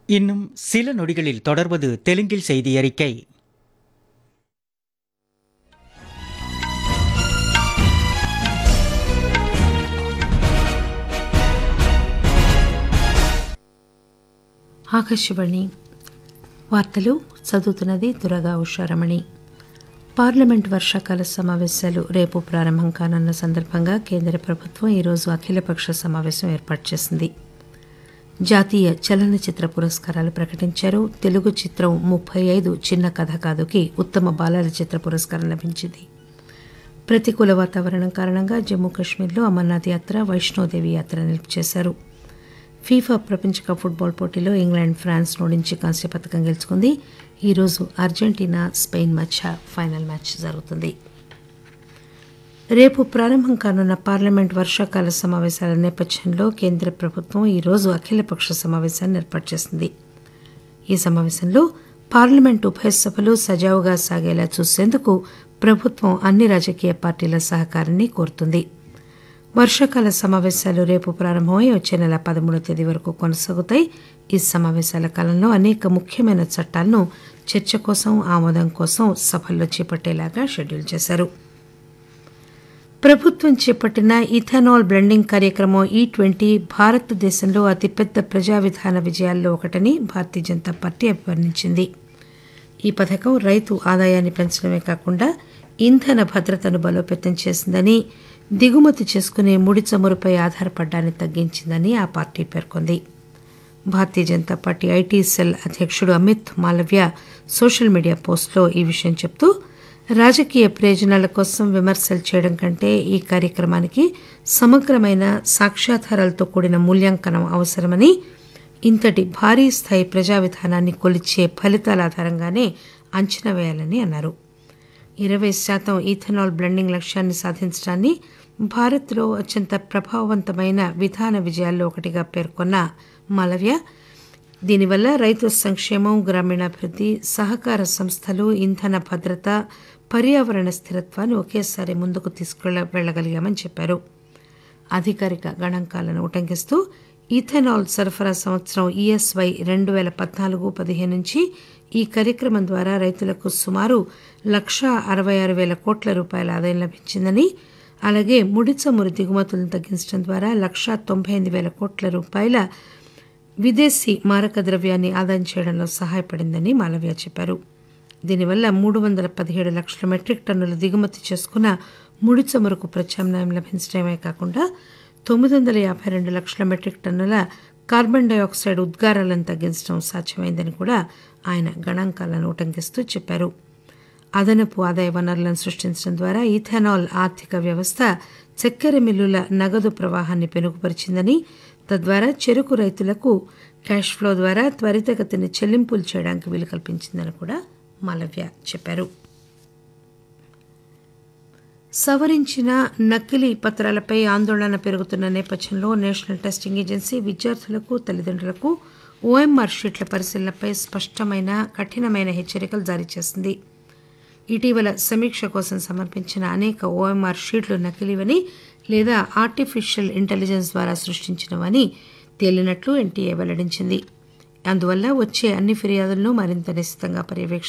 இன்னும் சில நொடிகளில் தொடர்வது தெலுங்கில் செய்தி அறிக்கை ఆకాశవాణి వార్తలు చదువుతున్నది దురగా ఉషారమణి పార్లమెంట్ వర్షాకాల సమావేశాలు రేపు ప్రారంభం కానున్న సందర్భంగా కేంద్ర ప్రభుత్వం ఈరోజు అఖిలపక్ష సమావేశం ఏర్పాటు చేసింది జాతీయ చలనచిత్ర పురస్కారాలు ప్రకటించారు తెలుగు చిత్రం ముప్పై ఐదు చిన్న కథ కాదుకి ఉత్తమ బాలల చిత్ర పురస్కారం లభించింది ప్రతికూల వాతావరణం కారణంగా జమ్మూ కాశ్మీర్లో అమర్నాథ్ యాత్ర వైష్ణోదేవి యాత్ర నిలుపు చేశారు ఫీఫా ప్రపంచ కప్ ఫుట్బాల్ పోటీలో ఇంగ్లాండ్ ఫ్రాన్స్ ఓడించి కాంస్య పథకం గెలుచుకుంది ఈరోజు అర్జెంటీనా స్పెయిన్ మధ్య ఫైనల్ మ్యాచ్ జరుగుతుంది రేపు ప్రారంభం కానున్న పార్లమెంట్ వర్షాకాల సమావేశాల నేపథ్యంలో కేంద్ర ప్రభుత్వం ఈరోజు అఖిలపక్ష సమావేశాన్ని ఏర్పాటు చేసింది ఈ సమావేశంలో పార్లమెంట్ ఉభయ సభలు సజావుగా సాగేలా చూసేందుకు ప్రభుత్వం అన్ని రాజకీయ పార్టీల సహకారాన్ని కోరుతుంది వర్షాకాల సమావేశాలు రేపు ప్రారంభమై వచ్చే నెల పదమూడవ తేదీ వరకు కొనసాగుతాయి ఈ సమావేశాల కాలంలో అనేక ముఖ్యమైన చట్టాలను చర్చ కోసం ఆమోదం కోసం సభల్లో చేపట్టేలాగా షెడ్యూల్ చేశారు ప్రభుత్వం చేపట్టిన ఇథనాల్ బ్లెండింగ్ కార్యక్రమం ఈ ట్వంటీ భారతదేశంలో అతిపెద్ద ప్రజా విధాన విజయాల్లో ఒకటని భారతీయ జనతా పార్టీ అభివర్ణించింది ఈ పథకం రైతు ఆదాయాన్ని పెంచడమే కాకుండా ఇంధన భద్రతను బలోపేతం చేసిందని దిగుమతి చేసుకునే ముడి చమురుపై ఆధారపడ్డాన్ని తగ్గించిందని ఆ పార్టీ పేర్కొంది Bharatiya Janata party IT cell అధ్యక్షుడు అమిత్ మాలవ్య సోషల్ మీడియా పోస్టులో ఈ విషయం చెప్తూ రాజకీయ ప్రయోజనాల కోసం విమర్శలు చేయడం కంటే ఈ కార్యక్రమానికి సమగ్రమైన సాక్ష్యాధారాలతో కూడిన మూల్యాంకనం అవసరమని ఇంతటి భారీ స్థాయి ప్రజా విధానాన్ని కొలిచే ఫలితాల ఆధారంగానే అంచనా వేయాలని అన్నారు ఇరవై శాతం ఈథనాల్ బ్లెండింగ్ లక్ష్యాన్ని సాధించడాన్ని భారత్లో అత్యంత ప్రభావవంతమైన విధాన విజయాల్లో ఒకటిగా పేర్కొన్న మాలవ్య దీనివల్ల రైతు సంక్షేమం గ్రామీణాభివృద్ధి సహకార సంస్థలు ఇంధన భద్రత పర్యావరణ స్థిరత్వాన్ని ఒకేసారి ముందుకు తీసుకెళ్ల వెళ్లగలిగామని చెప్పారు అధికారిక గణాంకాలను ఉటంకిస్తూ ఈథెనాల్ సరఫరా సంవత్సరం ఈఎస్వై రెండు వేల పద్నాలుగు పదిహేను నుంచి ఈ కార్యక్రమం ద్వారా రైతులకు సుమారు లక్షా అరవై ఆరు వేల కోట్ల రూపాయల ఆదాయం లభించిందని అలాగే ముడి చమురు దిగుమతులను తగ్గించడం ద్వారా లక్షా తొంభై ఎనిమిది వేల కోట్ల రూపాయల విదేశీ మారక ద్రవ్యాన్ని ఆదాయం చేయడంలో సహాయపడిందని మాలవ్య చెప్పారు దీనివల్ల మూడు వందల పదిహేడు లక్షల మెట్రిక్ టన్నుల దిగుమతి చేసుకున్న ముడి చమురుకు ప్రత్యామ్నాయం లభించడమే కాకుండా తొమ్మిది వందల యాభై రెండు లక్షల మెట్రిక్ టన్నుల కార్బన్ డైఆక్సైడ్ ఉద్గారాలను తగ్గించడం సాధ్యమైందని కూడా ఆయన గణాంకాలను ఉటంకిస్తూ చెప్పారు అదనపు ఆదాయ వనరులను సృష్టించడం ద్వారా ఈథెనాల్ ఆర్థిక వ్యవస్థ చక్కెర మిల్లుల నగదు ప్రవాహాన్ని పెనుగుపరిచిందని తద్వారా చెరుకు రైతులకు క్యాష్ ఫ్లో ద్వారా త్వరితగతిన చెల్లింపులు చేయడానికి వీలు కల్పించిందని కూడా మాలవ్య చెప్పారు సవరించిన నకిలీ పత్రాలపై ఆందోళన పెరుగుతున్న నేపథ్యంలో నేషనల్ టెస్టింగ్ ఏజెన్సీ విద్యార్థులకు తల్లిదండ్రులకు ఓఎంఆర్ షీట్ల పరిశీలనపై స్పష్టమైన కఠినమైన హెచ్చరికలు జారీ చేసింది ఇటీవల సమీక్ష కోసం సమర్పించిన అనేక ఓఎంఆర్ షీట్లు నకిలీవని లేదా ఆర్టిఫిషియల్ ఇంటెలిజెన్స్ ద్వారా సృష్టించినవని తేలినట్లు ఎన్టీఏ వెల్లడించింది అందువల్ల వచ్చే అన్ని ఫిర్యాదులను మరింత నిశితంగా పర్యవేక్షించారు